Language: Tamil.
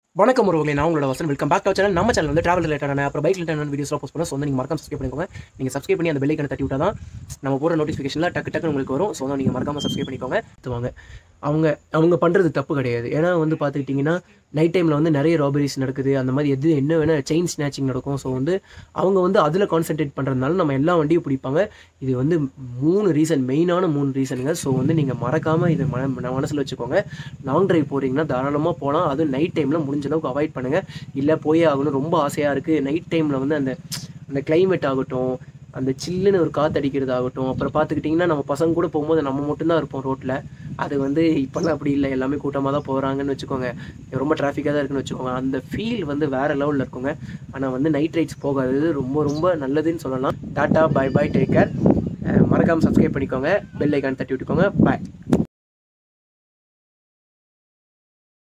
வணக்கம் உறவுகளே நான் உங்களோட Vasan welcome back to channel நம்ம சேனல் வந்து டிராவல் ரிலேட்டடான அப்புறம் பைக் ரிலேட்டடான வீடியோஸ்லாம் போஸ்ட் பண்ண ஸோ வந்து நீங்கள் மறக்காம சப்ஸ்கிரைப் பண்ணிக்கோங்க நீங்கள் சப்ஸ்கிரைப் பண்ணி அந்த பெல்லைக்கனை தட்டி விட்டா தான் நம்ம போகிற நோட்டிஃபிகேஷனில் டக்கு டக்குன்னு உங்களுக்கு வரும் ஸோ வந்து நீங்கள் மறக்காம சப்ஸ்கிரைப் பண்ணிக்கோங்க வாங்க அவங்க அவங்க பண்ணுறது தப்பு கிடையாது ஏன்னா வந்து பார்த்துக்கிட்டிங்கன்னா நைட் டைமில் வந்து நிறைய ராபரிஸ் நடக்குது அந்த மாதிரி எது என்ன வேணால் செயின் ஸ்நாச்சிங் நடக்கும் ஸோ வந்து அவங்க வந்து அதில் கான்சென்ட்ரேட் பண்ணுறதுனால நம்ம எல்லா வண்டியும் பிடிப்பாங்க இது வந்து மூணு ரீசன் மெயினான மூணு ரீசனுங்க ஸோ வந்து நீங்கள் மறக்காமல் இதை மன மனசில் வச்சுக்கோங்க லாங் டிரைவ் போகிறீங்கன்னா தாராளமாக போகலாம் அதுவும் நைட் டைமில் முடிஞ்ச அளவுக்கு அவாய்ட் பண்ணுங்கள் இல்லை போயே ஆகணும் ரொம்ப ஆசையாக இருக்குது நைட் டைமில் வந்து அந்த அந்த climate ஆகட்டும் அந்த சில்லுன்னு ஒரு காற்று அடிக்கிறது ஆகட்டும் அப்புறம் பார்த்துக்கிட்டிங்கன்னா நம்ம பசங்க கூட போகும்போது நம்ம மட்டும்தான் இருப்போம் ரோட்டில் அது வந்து இப்போல்லாம் அப்படி இல்லை எல்லாமே கூட்டமாக தான் போகிறாங்கன்னு வச்சுக்கோங்க ரொம்ப டிராஃபிக்காக தான் இருக்குன்னு வச்சுக்கோங்க அந்த ஃபீல் வந்து வேறு லெவலில் இருக்குங்க ஆனால் வந்து நைட் ரைட்ஸ் போகாதது ரொம்ப ரொம்ப நல்லதுன்னு சொல்லலாம் tata bye bye take care மறக்காமல் சப்ஸ்கிரைப் பண்ணிக்கோங்க பெல் ஐக்கான் தட்டி விட்டுக்கோங்க பாய்